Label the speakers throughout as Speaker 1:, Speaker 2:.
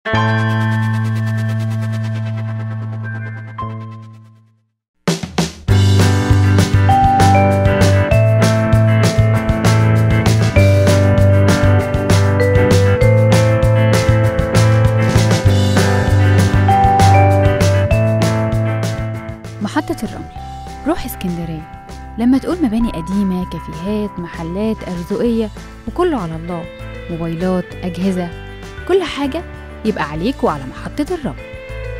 Speaker 1: محطة الرمل روح اسكندرية لما تقول مباني قديمة كافيهات محلات أرزقية وكله على الله موبايلات أجهزة كل حاجة يبقى عليك وعلى محطة الرمل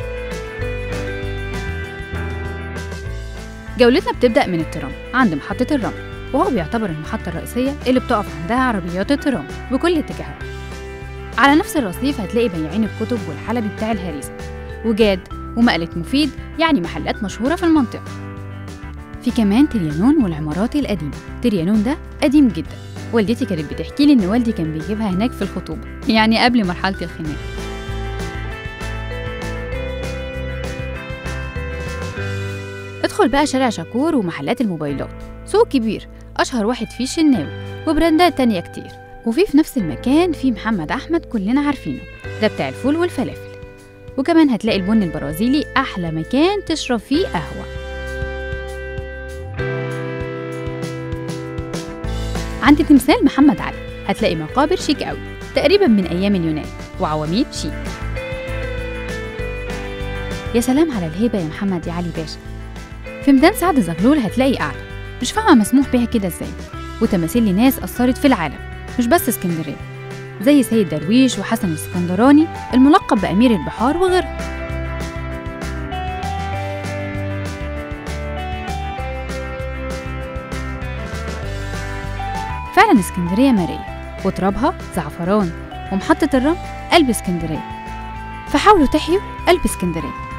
Speaker 1: جولتنا بتبدأ من الترام عند محطة الرمل وهو بيعتبر المحطة الرئيسية اللي بتقف عندها عربيات الترام بكل اتجاهات على نفس الرصيف هتلاقي بياعين الكتب والحلبي بتاع الهريسة وجاد ومقلة مفيد يعني محلات مشهورة في المنطقة في كمان تريانون والعمارات القديمة تريانون ده قديم جدا والدتي كانت بتحكي لي إن والدي كان بيجيبها هناك في الخطوبة يعني قبل مرحلة الخناق ادخل بقى شارع شاكور ومحلات الموبايلات سوق كبير أشهر واحد فيه الشناوي وبراندات تانية كتير وفي في نفس المكان في محمد أحمد كلنا عارفينه ده بتاع الفول والفلافل وكمان هتلاقي البن البرازيلي أحلى مكان تشرب فيه قهوة عند تمثال محمد علي هتلاقي مقابر شيك قوي تقريبا من أيام اليونان وعواميد شيك يا سلام على الهيبة يا محمد يا علي باشا في ميدان سعد زغلول هتلاقي قاعدة مش فاهمة مسموح بيها كده ازاي وتماثيل لناس أثرت في العالم مش بس اسكندرية زي سيد درويش وحسن الاسكندراني الملقب بأمير البحار وغيرهم فعلا اسكندرية مارية وترابها زعفران ومحطة الرمل قلب اسكندرية فحاولوا تحيوا قلب اسكندرية